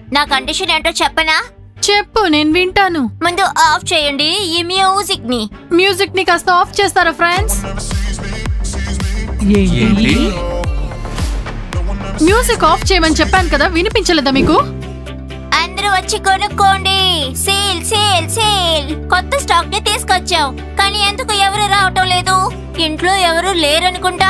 నా కండిషన్ ఏంటో చెప్పనా చెప్పు నేను వింటాను ముందు ఆఫ్ చేయండి ఈ మ్యూజిక్ ని మ్యూజిక్ ని కాస్త ఆఫ్ చేస్తారా ఫ్రెండ్స్ ఏంటి మ్యూజిక్ ఆఫ్ చేయమని చెప్పాను కదా వినిపించలేదా మీకు అందరూ వచ్చి కొనుక్కోండి సేల్ సేల్ సేల్ కొత్త స్టాక్ ని తీసుకొచ్చాం కానీ ఎందుకు ఎవరు రావటం లేదు ఇంట్లో ఎవరు లేరనుకుంటా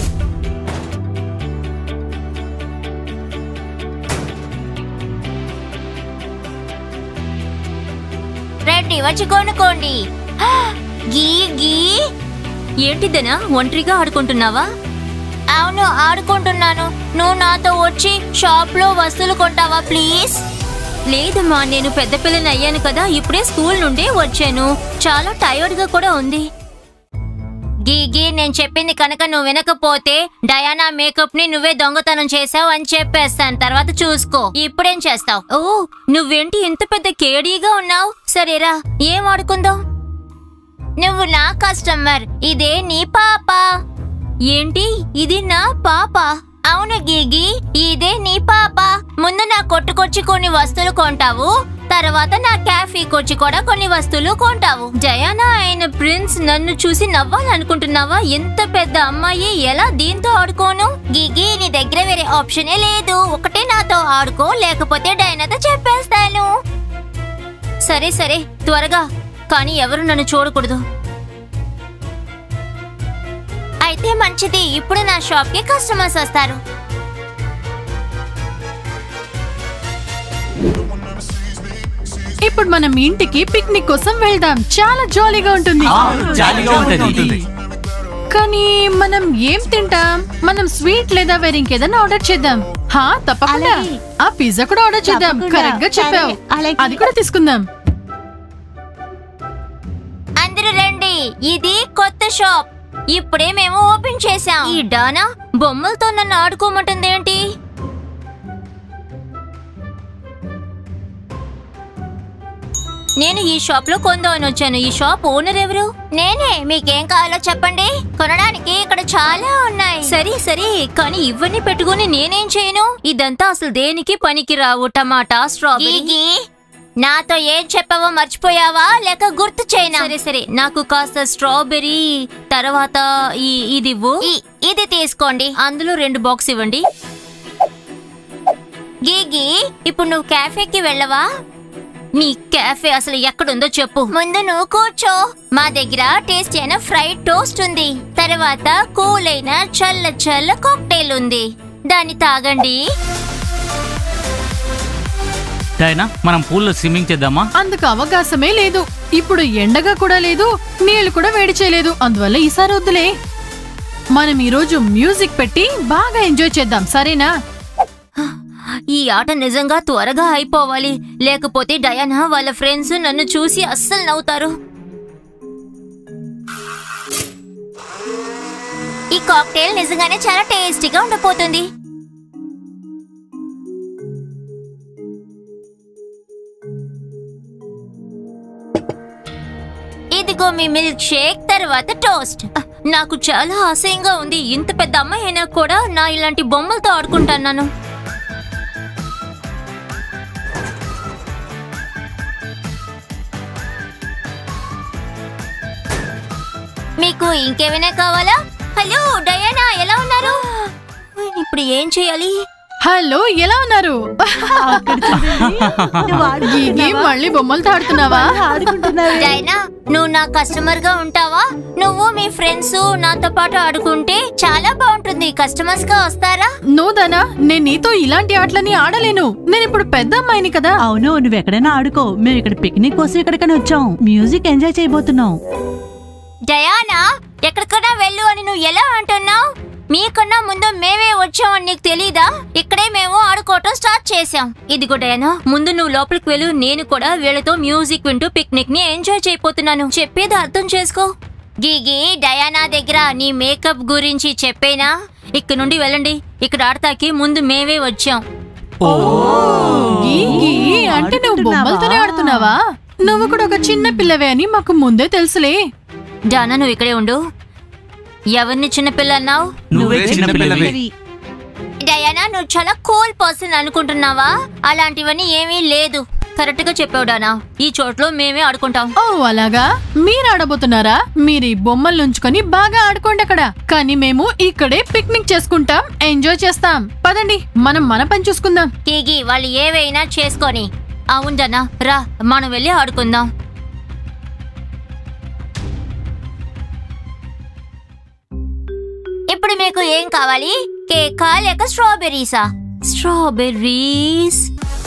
రండి వచ్చి కొనుక్కోండి హా! గీ గీ ఏంటిదనా ఒంటరిగా ఆడుకుంటున్నావా అవును ఆడుకుంటున్నాను నువ్వు నాతో వచ్చి షాప్ లో వస్తువులు కొంటావా ప్లీజ్ లేదమ్మా నేను పెద్ద పిల్లని అయ్యాను కదా ఇప్పుడే స్కూల్ నుండి వచ్చాను చాలా టైర్డ్ గా కూడా ఉంది గీగి నేను చెప్పింది కనుక నువ్వు వినకపోతే డయానా మేకప్ ని నువ్వే దొంగతనం చేసావు అని చెప్పేస్తాను తర్వాత చూసుకో ఇప్పుడేం చేస్తావు ఓ నువ్వేంటి ఇంత పెద్ద కేడీగా ఉన్నావు సరేరా ఏం ఆడుకుందాం నువ్వు నా కస్టమర్ ఇదే నీ పాప ఏంటి ఇది నా పాప అవును గీగి ఇదే నీ పాప ముందు నా కొట్టుకొచ్చి కొన్ని వస్తువులు కొంటావు తర్వాత నా క్యాఫీకొచ్చి కూడా కొన్ని వస్తువులు కొంటావు జయానా అయిన ప్రిన్స్ నన్ను చూసి నవ్వాలనుకుంటున్నావా ఎంత పెద్ద అమ్మాయి ఎలా దీంతో ఆడుకోను గిగి నీ దగ్గర వేరే ఆప్షనే లేదు ఒకటే నాతో ఆడుకో లేకపోతే డైనాతో చెప్పేస్తాను సరే సరే త్వరగా కానీ ఎవరు నన్ను చూడకూడదు అయితే మంచిది ఇప్పుడు నా షాప్ కి కస్టమర్స్ వస్తారు ఇప్పుడు మనం ఇంటికి పిక్నిక్ కోసం వెళ్దాం చాలా జాలీగా ఉంటుంది ఆ, జాలీగా ఉంటది కానీ మనం ఏం తింటాం మనం స్వీట్ లేదా వేరే ఇంకేదైనా ఆర్డర్ చేద్దాం హా తప్పకుండా అలాగే. ఆ పిజ్జా కూడా ఆర్డర్ చేద్దాం తప్పకుండా. కరెక్ట్ గా చెప్పావు సరే, అలాగే. అది కూడా తీసుకుందాం అందరూ రండి ఇది కొత్త షాప్ ఇప్పుడే మేము ఓపెన్ చేసాం ఈ డానా బొమ్మలతో నన్ను ఆడుకోమంటుంది ఏంటి నేను ఈ షాప్ లో కొందామని వచ్చాను ఈ షాప్ ఓనర్ ఎవరు నేనే మీకేం కావాలో చెప్పండి కొనడానికి ఇక్కడ చాలా ఉన్నాయి సరే సరే కానీ ఇవన్నీ పెట్టుకుని నేనేం చేయను ఇదంతా అసలు దేనికి పనికి రావు టమాటా స్ట్రాబెరీ నాతో ఏం చెప్పావో మర్చిపోయావా లేక గుర్తు చేయనా సరే సరే నాకు కాస్త స్ట్రాబెరీ తర్వాత ఈ ఇది ఇవ్వు ఇది తీసుకోండి అందులో రెండు బాక్స్ ఇవ్వండి గీగి ఇప్పుడు నువ్వు క్యాఫేకి వెళ్ళవా నీ క్యాఫే అసలు ఎక్కడుందో చెప్పు ముందు నువ్వు కూర్చో మా దగ్గర టేస్టీ అయిన ఫ్రైడ్ టోస్ట్ ఉంది తర్వాత కూల్ అయిన చల్ల చల్ల కాక్టైల్ ఉంది దాన్ని తాగండి డైనా మనం పూల్లో స్విమ్మింగ్ చేద్దామా అందుకు అవకాశమే లేదు ఇప్పుడు ఎండగా కూడా లేదు నీళ్లు కూడా వేడి చేయలేదు అందువల్ల ఈసారి వద్దులే మనం ఈరోజు మ్యూజిక్ పెట్టి బాగా ఎంజాయ్ చేద్దాం సరేనా ఈ ఆట నిజంగా త్వరగా అయిపోవాలి లేకపోతే డయానా వాళ్ళ ఫ్రెండ్స్ నన్ను చూసి అస్సలు నవ్వుతారు ఈ కాక్టైల్ నిజంగానే చాలా టేస్టీగా ఉండబోతుంది ఇదిగో మీ మిల్క్ షేక్ తర్వాత టోస్ట్ నాకు చాలా ఆశయంగా ఉంది ఇంత పెద్ద అమ్మాయి అయినా కూడా నా ఇలాంటి బొమ్మలతో ఆడుకుంటాను మీకు ఇంకేమైనా కావాలా హలో డయానా ఎలా ఉన్నారు ఇప్పుడు ఏం చేయాలి హలో ఎలా ఉన్నారు గీగి మళ్ళీ బొమ్మలతో ఆడుతున్నావా ఆడుకుంటున్నావే డైనా నువ్వు నా కస్టమర్ గా ఉంటావా నువ్వు మీ ఫ్రెండ్స్ నాతో పాటు ఆడుకుంటే చాలా బాగుంటుంది కస్టమర్స్ గా వస్తారా నోదనా నేను నీతో ఇలాంటి ఆటలని ఆడలేను నేను ఇప్పుడు పెద్ద అమ్మాయిని కదా అవును నువ్వు ఎక్కడైనా ఆడుకో మేము ఇక్కడ పిక్నిక్ కోసం ఇక్కడికైనా వచ్చాం మ్యూజిక్ ఎంజాయ్ చేయబోతున్నాం డయానా ఎక్కడికైనా వెళ్ళు అని నువ్వు ఎలా అంటున్నావు మీకన్నా ముందు మేమే వచ్చామని నీకు తెలీదా ఇక్కడే మేము ఆడుకోవటం స్టార్ట్ చేసాం ఇదిగో డయానా ముందు నువ్వు లోపలికి వెళ్ళు నేను కూడా వీళ్ళతో మ్యూజిక్ వింటూ పిక్నిక్ ని ఎంజాయ్ చేయబోతున్నాను చెప్పేది అర్థం చేసుకో గీగి డయానా దగ్గర నీ మేకప్ గురించి చెప్పేనా ఇక్కడ నుండి వెళ్ళండి ఇక్కడ ఆడతాకి ముందు మేమే వచ్చాం గీగి అంటే నువ్వు బొమ్మలతోనే ఆడుతున్నావా నువ్వు కూడా ఒక చిన్న పిల్లవే అని మాకు ముందే తెలుసులే డానా నువ్వు ఇక్కడే ఉండు ఎవరిని చిన్నపిల్ల అన్నావు నువ్వే చిన్న పిల్లవి డయానా నువ్వు చాలా కూల్ పర్సన్ అనుకుంటున్నావా అలాంటివన్నీ ఏమీ లేదు కరెక్ట్ గా చెప్పావు డానా ఈ చోట్లో మేమే ఆడుకుంటాం ఓ అలాగా మీరు ఆడబోతున్నారా మీరు ఈ బొమ్మలు ఉంచుకొని బాగా ఆడుకోండి అక్కడ కానీ మేము ఇక్కడే పిక్నిక్ చేసుకుంటాం ఎంజాయ్ చేస్తాం పదండి మనం మన పని చూసుకుందాం తీగి వాళ్ళు ఏవైనా చేసుకొని అవును డానా రా మనం వెళ్ళి ఆడుకుందాం ఇప్పుడు మీకు ఏం కావాలి కేకా లేక స్ట్రాబెర్రీసా స్ట్రాబెర్రీస్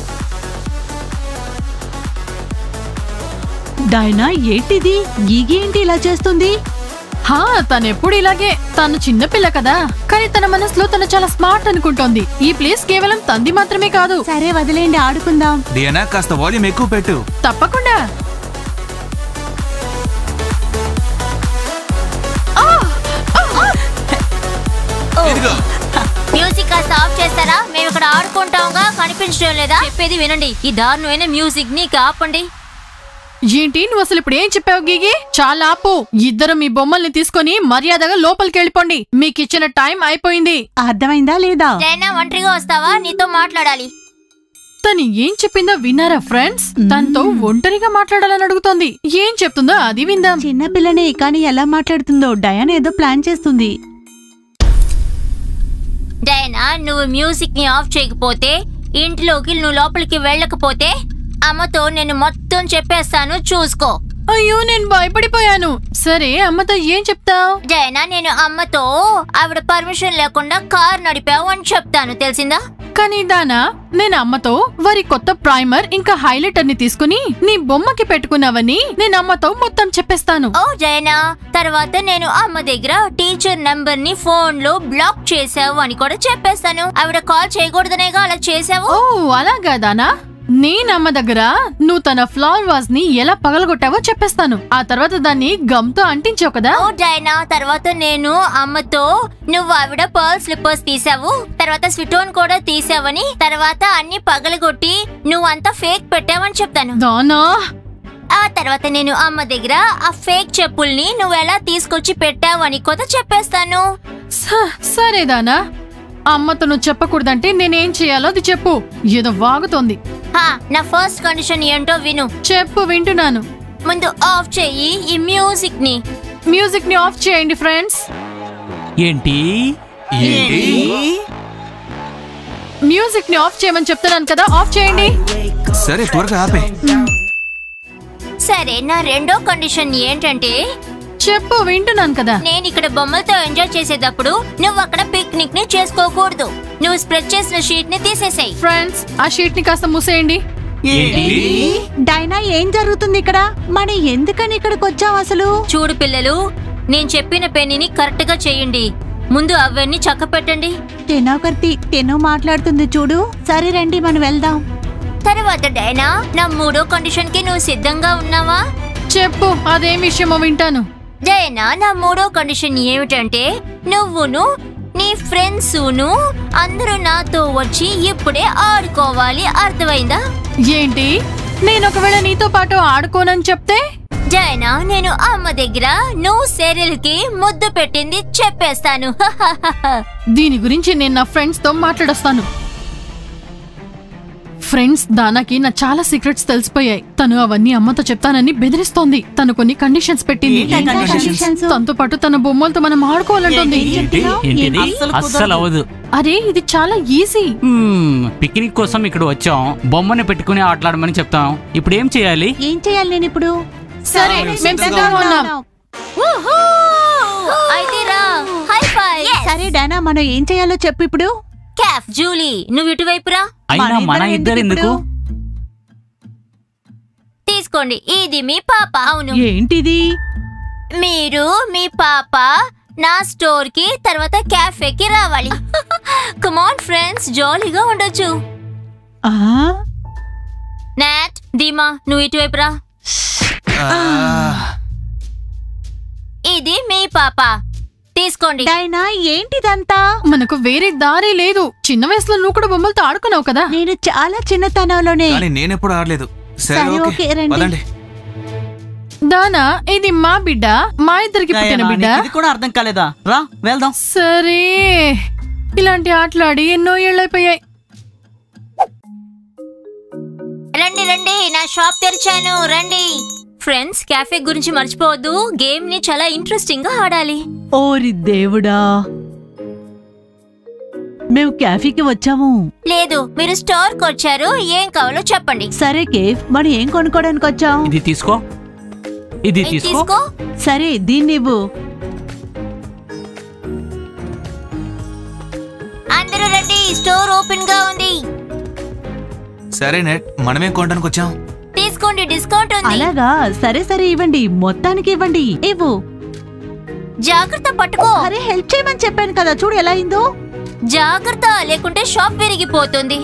డైనా ఏంటిది గీగి ఏంటి ఇలా చేస్తుంది హా తనెప్పుడు ఇలాగే తను చిన్నపిల్ల కదా కానీ తన మనసులో తను చాలా స్మార్ట్ అనుకుంటోంది ఈ ప్లేస్ కేవలం తంది మాత్రమే కాదు సరే వదిలేండి ఆడుకుందాం డియానా కాస్త వాల్యూమ్ ఎక్కువ పెట్టు తప్పకుండా ఇదిగో మ్యూజిక్ కాస్త ఆఫ్ చేస్తారా మేము ఇక్కడ ఆడుకుంటాంగా కనిపించడం లేదా చెప్పేది వినండి ఈ దారుణమైన మ్యూజిక్ ని ఆపండి ఏంటి నువ్వు అసలు ఇప్పుడు ఏం చెప్పావు గీగి చాలా ఆపు ఇద్దరు మీ బొమ్మల్ని తీసుకొని మర్యాదగా లోపలికి వెళ్ళిపోండి మీకు ఇచ్చిన టైం అయిపోయింది అర్థమైందా లేదా జైనా ఒంటరిగా వస్తావా నీతో మాట్లాడాలి తను ఏం చెప్పిందో విన్నారా ఫ్రెండ్స్ తనతో ఒంటరిగా మాట్లాడాలని అడుగుతోంది ఏం చెప్తుందో అది విందాం చిన్న పిల్లనే కానీ ఎలా మాట్లాడుతుందో డయాన్ ఏదో ప్లాన్ చేస్తుంది డైనా నువ్వు మ్యూజిక్ ని ఆఫ్ చేయకపోతే ఇంట్లోకి నువ్వు లోపలికి వెళ్ళకపోతే అమ్మతో నేను మొత్తం చెప్పేస్తాను చూసుకో అయ్యో నేను భయపడిపోయాను సరే అమ్మతో ఏం చెప్తావు డైనా నేను అమ్మతో ఆవిడ పర్మిషన్ లేకుండా కార్ నడిపావు అని చెప్తాను తెలిసిందా కానీ దానా నేను అమ్మతో వారి కొత్త ప్రైమర్ ఇంకా హైలైటర్ ని తీసుకుని నీ బొమ్మకి పెట్టుకున్నావని నేను అమ్మతో మొత్తం చెప్పేస్తాను ఓ జైనా తర్వాత నేను అమ్మ దగ్గర టీచర్ నెంబర్ ని ఫోన్ లో బ్లాక్ చేసావు అని కూడా చెప్పేస్తాను ఆవిడ కాల్ చేయకూడదనేగా అలా చేసావు ఓ అలాగా దానా నేను అమ్మ దగ్గర నువ్వు తన ఫ్లవర్ వాజ్ ని ఎలా పగలగొట్టావో చెప్పేస్తాను ఆ తర్వాత దాన్ని గమ్తో అంటించావు కదా ఓ డైనా తర్వాత నేను అమ్మతో నువ్వు ఆవిడ పర్ల్ స్లిప్పర్స్ తీసావు తర్వాత స్విటోన్ కూడా తీసావని తర్వాత అన్ని పగలగొట్టి నువ్వంతా ఫేక్ పెట్టావని చెప్తాను దానా ఆ తర్వాత నేను అమ్మ దగ్గర ఆ ఫేక్ చెప్పుల్ని నువ్వు ఎలా తీసుకొచ్చి పెట్టావు అని కూడా చెప్పేస్తాను స- సరే దానా అమ్మతో నువ్వు చెప్పకూడదంటే నేనేం చేయాలో అది చెప్పు ఏదో వాగుతోంది హా నా ఫస్ట్ కండిషన్ ఏంటో విను చెప్పు వింటున్నాను ముందు ఆఫ్ చెయ్యి ఈ మ్యూజిక్ ని మ్యూజిక్ ని ఆఫ్ చేయండి ఫ్రెండ్స్ ఏంటి ఏంటి మ్యూజిక్ ని ఆఫ్ చేయమని చెప్తున్నాను కదా ఆఫ్ చేయండి సరే త్వరగా ఆపే సరే నా రెండో కండిషన్ ఏంటంటే చెప్పు వింటున్నాను కదా నేను ఇక్కడ బొమ్మలతో ఎంజాయ్ చేసేటప్పుడు నువ్వు అక్కడ పిక్నిక్ ని చేసుకోకూడదు నువ్వు స్ప్రెడ్ చేసిన షీట్ ని తీసేసాయి ఫ్రెండ్స్ ఆ షీట్ ని కాస్త మూసేయండి ఏంటి డైనా ఏం జరుగుతుంది ఇక్కడ మనం ఎందుకని ఇక్కడికి వచ్చాం అసలు చూడు పిల్లలు నేను చెప్పిన పెన్నిని కరెక్ట్ గా చేయండి ముందు అవన్నీ చక్క పెట్టండి తెనోకర్తి తెను మాట్లాడుతుంది చూడు సరే రండి మనం వెళ్దాం తర్వాత డైనా నా మూడో కండిషన్ కి నువ్వు సిద్ధంగా ఉన్నావా చెప్పు అదేం విషయమో వింటాను డైనా నా మూడో కండిషన్ ఏమిటంటే నువ్వును నీ ఫ్రెండ్స్ను అందరూ నాతో వచ్చి ఇప్పుడే ఆడుకోవాలి అర్థమైందా ఏంటి నేను ఒకవేళ నీతో పాటు ఆడుకోనని చెప్తే జైనా నేను అమ్మ దగ్గర నువ్వు సెరిల్ కి ముద్దు పెట్టింది చెప్పేస్తాను దీని గురించి నేను నా ఫ్రెండ్స్ తో మాట్లాడొస్తాను ఫ్రెండ్స్ దానాకి నా చాలా సీక్రెట్స్ తెలిసిపోయాయి తను అవన్నీ అమ్మతో చెప్తానని బెదిరిస్తోంది తను కొన్ని కండిషన్స్ పెట్టింది ఏంటి ఆ conditions? తనతో పాటు తన బొమ్మలతో మనం ఆడుకోవాలంటుంది ఏంటి ఏంటిది అస్సలు అస్సలు అవ్వదు అరే ఇది చాలా ఈజీ మ్మ్, పిక్నిక్ కోసం ఇక్కడ వచ్చాం బొమ్మని పెట్టుకుని ఆటలాడమని చెప్తాం ఇప్పుడు ఏం చేయాలి ఏం చేయాలి నేను ఇప్పుడు సరే మేము సిద్ధంగా ఉన్నాం అయితే రా హై ఫై సరే డైనా మనం ఏం చేయాలో చెప్పు ఇప్పుడు క్యాఫ్ జూలీ నువ్వు ఇటువైపు రా అయినా మన ఇద్దరం ఇద్దరు ఎందుకు తీసుకోండి ఇది మీ పాప అవును ఏంటిది మీరు మీ పాప నా స్టోర్ కి తర్వాత క్యాఫేకి రావాలి కమాన్ ఫ్రెండ్స్ జాలీగా ఉండొచ్చు ఆ నాట్ దీమా నువ్వు ఇటువైపు రా ఇది మీ పాప తీసుకోండి డైనా ఏంటిదంతా మనకు వేరే దారి లేదు చిన్న వయసులో నువ్వు కూడా బొమ్మలతో ఆడుకున్నావు కదా నేను చాలా చిన్నతనంలోనే కానీ నేనెప్పుడు ఆడలేదు సరే సరే, ఓకే ఓకే, రండి. పదండి దానా ఇది మా బిడ్డ మా ఇద్దరికి పుట్టిన డయానా, బిడ్డ నీకు ఇది కూడా అర్థం కాలేదా రా వెళ్దాం సరే ఇలాంటి ఆటలు ఆడి ఎన్నో ఏళ్ళైపోయాయి రండి రండి నా షాప్ తెరిచాను రండి ఫ్రెండ్స్ క్యాఫే గురించి మర్చిపోవద్దు గేమ్ ని చాలా ఇంట్రెస్టింగ్ గా ఆడాలి ఓరి దేవుడా మేము క్యాఫీకి వచ్చాము లేదు మీరు స్టోర్ కి వచ్చారు ఏం కావాలో చెప్పండి సరే కేఫ్ మనం ఏం కొనుక్కోడానికి వచ్చాం ఇది తీసుకో ఇది ఇది తీసుకో తీసుకో సరే దీన్ని ఇవ్వు అందరూ రండి స్టోర్ ఓపెన్ గా ఉంది సరే నెట్ మనమేం కొనడానికి వచ్చాం తీసుకోండి డిస్కౌంట్ ఉంది అలాగా సరే సరే ఇవ్వండి మొత్తానికి ఇవ్వండి ఇవ్వు జాగ్రత్త పట్టుకో అరే హెల్ప్ చేయమని చెప్పాను కదా చూడు ఎలా అయిందో జాగ్రత్త లేకుంటే షాప్ విరిగిపోతుంది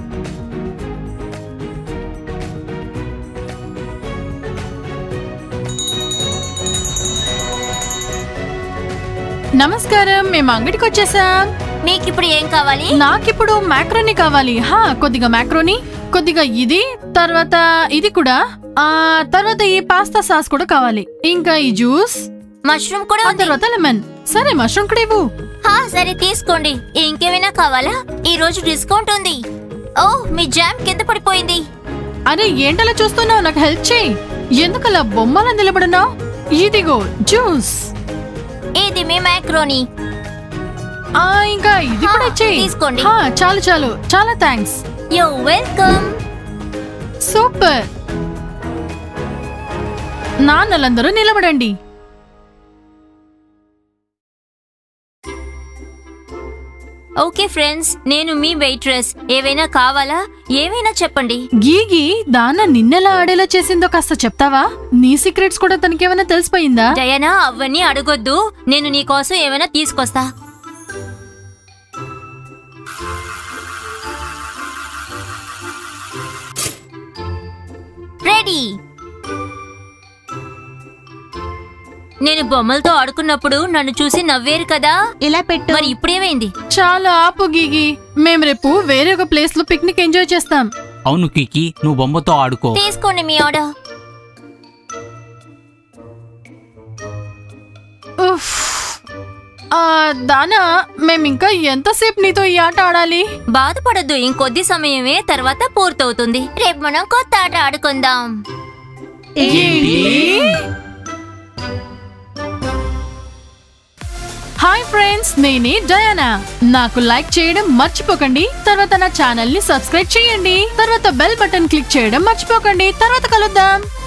నమస్కారం మేము అంగడికి వచ్చేసాం మీకు ఇప్పుడు ఏం కావాలి నాకిప్పుడు మ్యాక్రోని కావాలి హా కొద్దిగా మ్యాక్రోని కొద్దిగా ఇది తర్వాత ఇది కూడా ఆ తర్వాత ఈ పాస్తా సాస్ కూడా కావాలి ఇంకా ఈ జ్యూస్ మష్రూమ్ కూడా ఆ ఉంది తర్వాత లెమన్ సరే మష్రూమ్ కూడా ఇవ్వు హా సరే తీసుకోండి ఇంకేమైనా కావాలా ఈ రోజు డిస్కౌంట్ ఉంది ఓ మీ జామ్ కింద పడిపోయింది అరే ఏంటలా చూస్తున్నావు నాకు హెల్ప్ చేయి ఎందుకలా బొమ్మలా నిలబడున్నావు ఇదిగో జ్యూస్ ఇది మీ మ్యాక్రోని ఆ ఇంకా ఇది హా, కూడా ఇచ్చేయి తీసుకోండి. హా, చాలు చాలు చాలా థ్యాంక్స్ యో వెల్కమ్ సూపర్ నాన్నలందరూ నిలబడండి ఓకే ఫ్రెండ్స్ నేను మీ వెయిట్రెస్ ఏవైనా కావాలా ఏమైనా చెప్పండి గీగి దాన నిన్నెలా ఆడేలా చేసిందో కాస్త చెప్తావా నీ సీక్రెట్స్ కూడా తనకేమైనా తెలిసిపోయిందా డయానా అవన్నీ అడగొద్దు నేను నీ కోసం ఏమైనా తీసుకొస్తా రెడీ నేను బొమ్మలతో ఆడుకున్నప్పుడు నన్ను చూసి నవ్వేరు కదా ఇలా పెట్టు మరి ఇప్పుడేమైంది చాలా ఆపు గీగి మేం రేపు వేరే ఒక ప్లేస్ లో పిక్నిక్ ఎంజాయ్ చేస్తాం అవును కికి నువ్వు బొమ్మతో ఆడుకో తీసుకోండి మీ ఆర్డర్ ఉఫ్. ఆ దానా మేమింకా ఎంతసేపు నీతో ఈ ఆట ఆడాలి బాధపడద్దు ఇంకొద్ది సమయమే తర్వాత పూర్తవుతుంది రేపు మనం కొత్త ఆట ఆడుకుందాం హాయ్ ఫ్రెండ్స్ నేనే డయానా నాకు లైక్ చేయడం మర్చిపోకండి తర్వాత నా ఛానల్ ని సబ్స్క్రైబ్ చేయండి తర్వాత బెల్ బటన్ క్లిక్ చేయడం మర్చిపోకండి తర్వాత కలుద్దాం